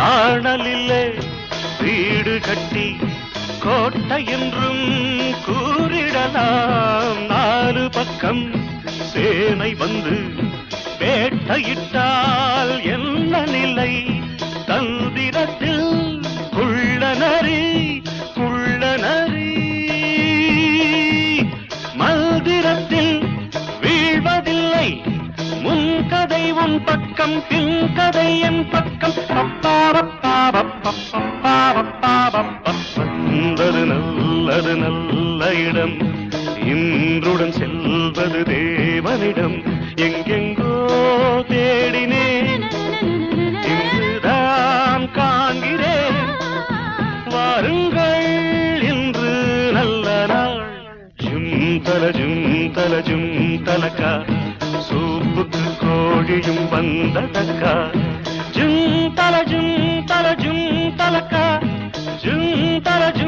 காணலில்லை வீடு கட்டி கோட்டை என்றும் கூறிடலாம் நாலு பக்கம் சேனை வந்து வேட்டையிட்டால் என்ன நிலை தந்திரத்தில் குள்ளநரி குள்ளநரி மந்திரத்தில் வீழ்வதில்லை முன்கதை உன் பக்கம் பின்கதை என் பக்கம் பப்பா பப்பா பப்பா பப்பா பப்பா பப்பா. வந்தது நல்லது நல்ல இடம் இன்றுடன் செல்வது தேவனிடம் எங்கெங்கோ தேடினேன் இன்றுதான் காண்கிறேன் வாருங்கள் இன்று நல்ல நாள் ஜும் தல ஜும் தல ஜும் தலக்கா சூப்புக்கு கோழியும் வந்ததக்கா ஜும் தல ஜும் தல ஜும் தலக்கா ஜும் தல